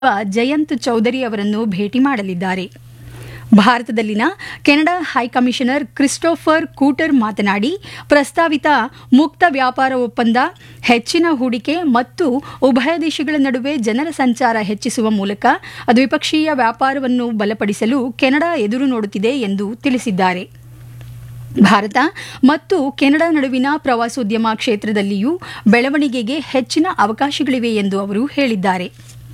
ಜಯಂತ್ ಚೌಧರಿ ಅವರನ್ನು ಭೇಟಿ ಮಾಡಲಿದ್ದಾರೆ ಭಾರತದಲ್ಲಿನ ಕೆನಡಾ ಹೈಕಮಿಷನರ್ ಕ್ರಿಸ್ಟೋಫರ್ ಕೂಟರ್ ಮಾತನಾಡಿ ಪ್ರಸ್ತಾವಿತ ಮುಕ್ತ ವ್ಯಾಪಾರ ಒಪ್ಪಂದ ಹೆಚ್ಚಿನ ಹೂಡಿಕೆ ಮತ್ತು ಉಭಯ ದೇಶಗಳ ನಡುವೆ ಜನರ ಸಂಚಾರ ಹೆಚ್ಚಿಸುವ ಮೂಲಕ ದ್ವಿಪಕ್ಷೀಯ ವ್ಯಾಪಾರವನ್ನು ಬಲಪಡಿಸಲು ಕೆನಡಾ ಎದುರು ನೋಡುತ್ತಿದೆ ಎಂದು ತಿಳಿಸಿದ್ದಾರೆ ಭಾರತ ಮತ್ತು ಕೆನಡಾ ನಡುವಿನ ಪ್ರವಾಸೋದ್ಯಮ ಕ್ಷೇತ್ರದಲ್ಲಿಯೂ ಬೆಳವಣಿಗೆಗೆ ಹೆಚ್ಚಿನ ಅವಕಾಶಗಳಿವೆ ಎಂದು ಅವರು ಹೇಳಿದ್ದಾರೆ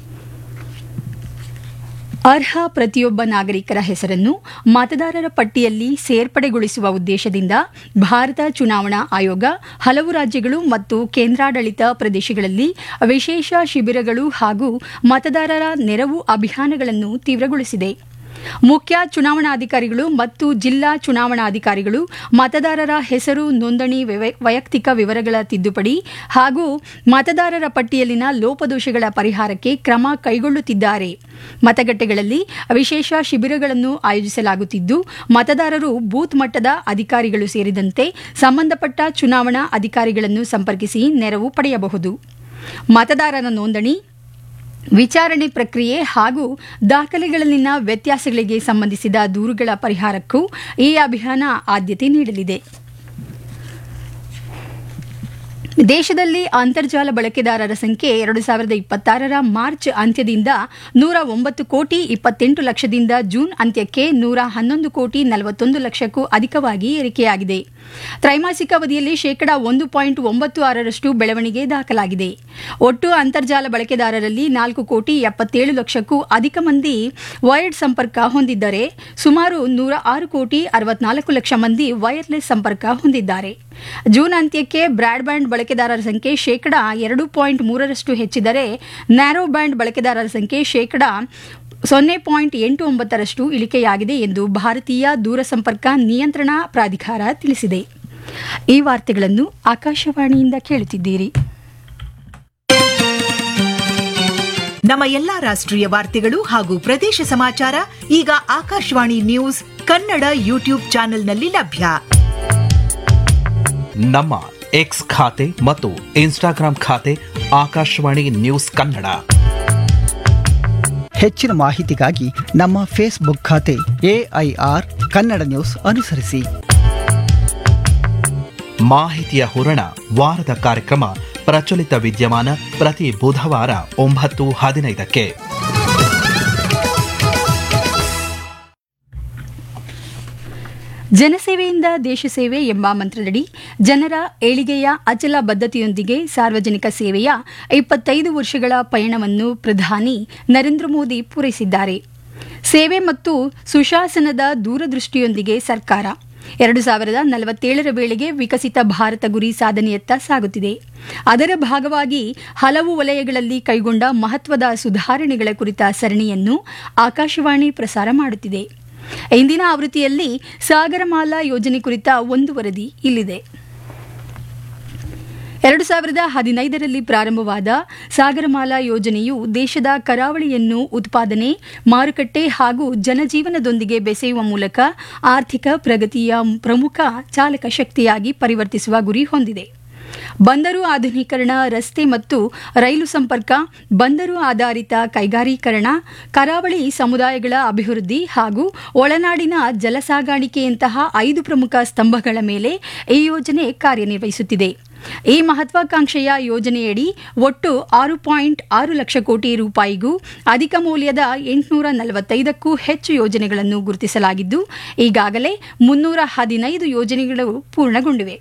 ಅರ್ಹ ಪ್ರತಿಯೊಬ್ಬ ನಾಗರಿಕರ ಹೆಸರನ್ನು ಮತದಾರರ ಪಟ್ಟಿಯಲ್ಲಿ ಸೇರ್ಪಡೆಗೊಳಿಸುವ ಉದ್ದೇಶದಿಂದ ಭಾರತ ಚುನಾವಣಾ ಆಯೋಗ ಹಲವು ರಾಜ್ಯಗಳು ಮತ್ತು ಕೇಂದ್ರಾಡಳಿತ ಪ್ರದೇಶಗಳಲ್ಲಿ ವಿಶೇಷ ಶಿಬಿರಗಳು ಹಾಗೂ ಮತದಾರರ ನೆರವು ಅಭಿಯಾನಗಳನ್ನು ತೀವ್ರಗೊಳಿಸಿದೆ ಮುಖ್ಯ ಚುನಾವಣಾಧಿಕಾರಿಗಳು ಮತ್ತು ಜಿಲ್ಲಾ ಚುನಾವಣಾಧಿಕಾರಿಗಳು ಮತದಾರರ ಹೆಸರು ನೋಂದಣಿ ವೈಯಕ್ತಿಕ ವಿವರಗಳ ತಿದ್ದುಪಡಿ ಹಾಗೂ ಮತದಾರರ ಪಟ್ಟಿಯಲ್ಲಿನ ಲೋಪದೋಷಗಳ ಪರಿಹಾರಕ್ಕೆ ಕ್ರಮ ಕೈಗೊಳ್ಳುತ್ತಿದ್ದಾರೆ ಮತಗಟ್ಟೆಗಳಲ್ಲಿ ವಿಶೇಷ ಶಿಬಿರಗಳನ್ನು ಆಯೋಜಿಸಲಾಗುತ್ತಿದ್ದು ಮತದಾರರು ಬೂತ್ ಮಟ್ಟದ ಅಧಿಕಾರಿಗಳು ಸೇರಿದಂತೆ ಸಂಬಂಧಪಟ್ಟ ಚುನಾವಣಾ ಅಧಿಕಾರಿಗಳನ್ನು ಸಂಪರ್ಕಿಸಿ ನೆರವು ಪಡೆಯಬಹುದು ಮತದಾರರ ನೋಂದಣಿ ವಿಚಾರಣೆ ಪ್ರಕ್ರಿಯೆ ಹಾಗೂ ದಾಖಲೆಗಳಲ್ಲಿನ ವ್ಯತ್ಯಾಸಗಳಿಗೆ ಸಂಬಂಧಿಸಿದ ದೂರುಗಳ ಪರಿಹಾರಕ್ಕೂ ಈ ಅಭಿಯಾನ ಆದ್ಯತೆ ನೀಡಲಿದೆ ದೇಶದಲ್ಲಿ ಅಂತರ್ಜಾಲ ಬಳಕೆದಾರರ ಸಂಖ್ಯೆ ಎರಡು ಸಾವಿರದ ಇಪ್ಪತ್ತಾರರ ಮಾರ್ಚ್ ಅಂತ್ಯದಿಂದ ನೂರ ಒಂಬತ್ತು ಕೋಟಿ ಇಪ್ಪತ್ತೆಂಟು ಲಕ್ಷದಿಂದ ಜೂನ್ ಅಂತ್ಯಕ್ಕೆ ನೂರ ಹನ್ನೊಂದು ಕೋಟಿ ನಲವತ್ತೊಂದು ಲಕ್ಷಕ್ಕೂ ಅಧಿಕವಾಗಿ ಏರಿಕೆಯಾಗಿದೆ ತ್ರೈಮಾಸಿಕ ಅವಧಿಯಲ್ಲಿ ಶೇಕಡಾ ಒಂದು ಪಾಯಿಂಟ್ ಒಂಬತ್ತು ಆರರಷ್ಟು ಬೆಳವಣಿಗೆ ದಾಖಲಾಗಿದೆ ಒಟ್ಟು ಅಂತರ್ಜಾಲ ಬಳಕೆದಾರರಲ್ಲಿ ನಾಲ್ಕು ಕೋಟಿ ಎಪ್ಪತ್ತೇಳು ಲಕ್ಷಕ್ಕೂ ಅಧಿಕ ಮಂದಿ ವೈರ್ಡ್ ಸಂಪರ್ಕ ಹೊಂದಿದ್ದರೆ ಸುಮಾರು ನೂರ ಆರು ಕೋಟಿ ಅರವತ್ನಾಲ್ಕು ಲಕ್ಷ ಮಂದಿ ವೈರ್ಲೆಸ್ ಸಂಪರ್ಕ ಹೊಂದಿದ್ದಾರೆ ಜೂನ್ ಅಂತ್ಯಕ್ಕೆ ಬ್ರಾಡ್ಬ್ಯಾಂಡ್ ಬಳಕೆದಾರರ ಸಂಖ್ಯೆ ಶೇಕಡಾ ಎರಡು ಪಾಯಿಂಟ್ ಮೂರರಷ್ಟು ಹೆಚ್ಚಿದರೆ ನ್ಯಾರೋ ಬ್ಯಾಂಡ್ ಬಳಕೆದಾರರ ಸಂಖ್ಯೆ ಶೇಕಡಾ ಸೊನ್ನೆ ಪಾಯಿಂಟ್ ಎಂಟು ಒಂಬತ್ತರಷ್ಟು ಇಳಿಕೆಯಾಗಿದೆ ಎಂದು ಭಾರತೀಯ ದೂರಸಂಪರ್ಕ ನಿಯಂತ್ರಣ ಪ್ರಾಧಿಕಾರ ತಿಳಿಸಿದೆ ಈ ವಾರ್ತೆಗಳನ್ನು ಆಕಾಶವಾಣಿಯಿಂದ ಕೇಳುತ್ತಿದ್ದೀರಿ ನಮ್ಮ ಎಲ್ಲಾ ರಾಷ್ಟ್ರೀಯ ವಾರ್ತೆಗಳು ಹಾಗೂ ಪ್ರದೇಶ ಸಮಾಚಾರ ಈಗ ಆಕಾಶವಾಣಿ ನ್ಯೂಸ್ ಕನ್ನಡ ಯೂಟ್ಯೂಬ್ ಚಾನೆಲ್ನಲ್ಲಿ ಲಭ್ಯ ನಮ್ಮ ಎಕ್ಸ್ ಖಾತೆ ಮತ್ತು ಇನ್ಸ್ಟಾಗ್ರಾಂ ಖಾತೆ ಆಕಾಶವಾಣಿ ನ್ಯೂಸ್ ಕನ್ನಡ ಹೆಚ್ಚಿನ ಮಾಹಿತಿಗಾಗಿ ನಮ್ಮ ಫೇಸ್ಬುಕ್ ಖಾತೆ ಎಐಆರ್ ಕನ್ನಡ ನ್ಯೂಸ್ ಅನುಸರಿಸಿ ಮಾಹಿತಿಯ ಹೂರಣ ವಾರದ ಕಾರ್ಯಕ್ರಮ ಪ್ರಚಲಿತ ವಿದ್ಯಮಾನ ಪ್ರತಿ ಬುಧವಾರ ಒಂಬತ್ತು ಹದಿನೈದಕ್ಕೆ ಜನಸೇವೆಯಿಂದ ದೇಶ ಸೇವೆ ಎಂಬ ಮಂತ್ರದಡಿ ಜನರ ಏಳಿಗೆಯ ಅಚಲ ಬದ್ಧತೆಯೊಂದಿಗೆ ಸಾರ್ವಜನಿಕ ಸೇವೆಯ ಇಪ್ಪತ್ತೈದು ವರ್ಷಗಳ ಪಯಣವನ್ನು ಪ್ರಧಾನಿ ನರೇಂದ್ರ ಮೋದಿ ಪೂರೈಸಿದ್ದಾರೆ ಸೇವೆ ಮತ್ತು ಸುಶಾಸನದ ದೂರದೃಷ್ಟಿಯೊಂದಿಗೆ ಸರ್ಕಾರ ಎರಡು ಸಾವಿರದ ನಲವತ್ತೇಳರ ವೇಳೆಗೆ ವಿಕಸಿತ ಭಾರತ ಗುರಿ ಸಾಧನೆಯತ್ತ ಸಾಗುತ್ತಿದೆ ಅದರ ಭಾಗವಾಗಿ ಹಲವು ವಲಯಗಳಲ್ಲಿ ಕೈಗೊಂಡ ಮಹತ್ವದ ಸುಧಾರಣೆಗಳ ಕುರಿತ ಸರಣಿಯನ್ನು ಆಕಾಶವಾಣಿ ಪ್ರಸಾರ ಮಾಡುತ್ತಿದೆ ಇಂದಿನ ಆವೃತ್ತಿಯಲ್ಲಿ ಸಾಗರಮಾಲಾ ಯೋಜನೆ ಕುರಿತ ಒಂದು ವರದಿ ಇಲ್ಲಿದೆ ಎರಡು ಸಾವಿರದ ಹದಿನೈದರಲ್ಲಿ ಪ್ರಾರಂಭವಾದ ಸಾಗರಮಾಲಾ ಯೋಜನೆಯು ದೇಶದ ಕರಾವಳಿಯನ್ನು ಉತ್ಪಾದನೆ ಮಾರುಕಟ್ಟೆ ಹಾಗೂ ಜನಜೀವನದೊಂದಿಗೆ ಬೆಸೆಯುವ ಮೂಲಕ ಆರ್ಥಿಕ ಪ್ರಗತಿಯ ಪ್ರಮುಖ ಚಾಲಕ ಶಕ್ತಿಯಾಗಿ ಪರಿವರ್ತಿಸುವ ಗುರಿ ಹೊಂದಿದೆ ಬಂದರು ಆಧುನೀಕರಣ ರಸ್ತೆ ಮತ್ತು ರೈಲು ಸಂಪರ್ಕ ಬಂದರು ಆಧಾರಿತ ಕೈಗಾರೀಕರಣ ಕರಾವಳಿ ಸಮುದಾಯಗಳ ಅಭಿವೃದ್ಧಿ ಹಾಗೂ ಒಳನಾಡಿನ ಜಲಸಾಗಾಣಿಕೆಯಂತಹ ಐದು ಪ್ರಮುಖ ಸ್ತಂಭಗಳ ಮೇಲೆ ಈ ಯೋಜನೆ ಕಾರ್ಯನಿರ್ವಹಿಸುತ್ತಿದೆ ಈ ಮಹತ್ವಾಕಾಂಕ್ಷೆಯ ಯೋಜನೆಯಡಿ ಒಟ್ಟು ಆರು ಪಾಯಿಂಟ್ ಆರು ಲಕ್ಷ ಕೋಟಿ ರೂಪಾಯಿಗೂ ಅಧಿಕ ಮೌಲ್ಯದ ಎಂಟುನೂರ ನಲವತ್ತೈದಕ್ಕೂ ಹೆಚ್ಚು ಯೋಜನೆಗಳನ್ನು ಗುರುತಿಸಲಾಗಿದ್ದು ಈಗಾಗಲೇ ಮುನ್ನೂರ ಹದಿನೈದು ಯೋಜನೆಗಳು ಪೂರ್ಣಗೊಂಡಿವೆ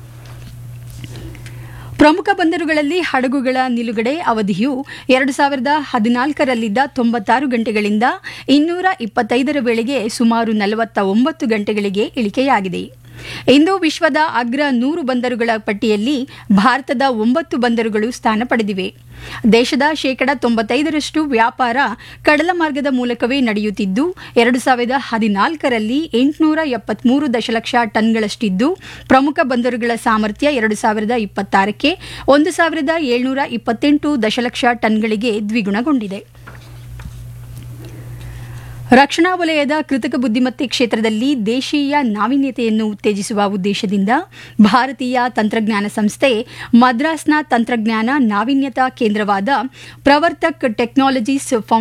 ಪ್ರಮುಖ ಬಂದರುಗಳಲ್ಲಿ ಹಡಗುಗಳ ನಿಲುಗಡೆ ಅವಧಿಯು ಎರಡು ಸಾವಿರದ ಹದಿನಾಲ್ಕರಲ್ಲಿದ್ದ ತೊಂಬತ್ತಾರು ಗಂಟೆಗಳಿಂದ ಇನ್ನೂರ ಇಪ್ಪತ್ತೈದರ ವೇಳೆಗೆ ಸುಮಾರು ನಲವತ್ತ ಒಂಬತ್ತು ಗಂಟೆಗಳಿಗೆ ಇಳಿಕೆಯಾಗಿದೆ ಇಂದು ವಿಶ್ವದ ಅಗ್ರ ನೂರು ಬಂದರುಗಳ ಪಟ್ಟಿಯಲ್ಲಿ ಭಾರತದ ಒಂಬತ್ತು ಬಂದರುಗಳು ಸ್ಥಾನ ಪಡೆದಿವೆ ದೇಶದ ಶೇಕಡ ತೊಂಬತ್ತೈದರಷ್ಟು ವ್ಯಾಪಾರ ಕಡಲ ಮಾರ್ಗದ ಮೂಲಕವೇ ನಡೆಯುತ್ತಿದ್ದು ಎರಡು ಸಾವಿರದ ಹದಿನಾಲ್ಕರಲ್ಲಿ ಎಂಟುನೂರ ಎಪ್ಪತ್ಮೂರು ದಶಲಕ್ಷ ಟನ್ಗಳಷ್ಟಿದ್ದು ಪ್ರಮುಖ ಬಂದರುಗಳ ಸಾಮರ್ಥ್ಯ ಎರಡು ಸಾವಿರದ ಇಪ್ಪತ್ತಾರಕ್ಕೆ ಒಂದು ಸಾವಿರದ ಏಳ್ನೂರ ಇಪ್ಪತ್ತೆಂಟು ದಶಲಕ್ಷ ಟನ್ಗಳಿಗೆ ದ್ವಿಗುಣಗೊಂಡಿದೆ ರಕ್ಷಣಾ ವಲಯದ ಕೃತಕ ಬುದ್ಧಿಮತ್ತೆ ಕ್ಷೇತ್ರದಲ್ಲಿ ದೇಶೀಯ ನಾವೀನ್ಯತೆಯನ್ನು ಉತ್ತೇಜಿಸುವ ಉದ್ದೇಶದಿಂದ ಭಾರತೀಯ ತಂತ್ರಜ್ಞಾನ ಸಂಸ್ಥೆ ಮದ್ರಾಸ್ನ ತಂತ್ರಜ್ಞಾನ ನಾವೀನ್ಯತಾ ಕೇಂದ್ರವಾದ ಪ್ರವರ್ತಕ್ ಟೆಕ್ನಾಲಜೀಸ್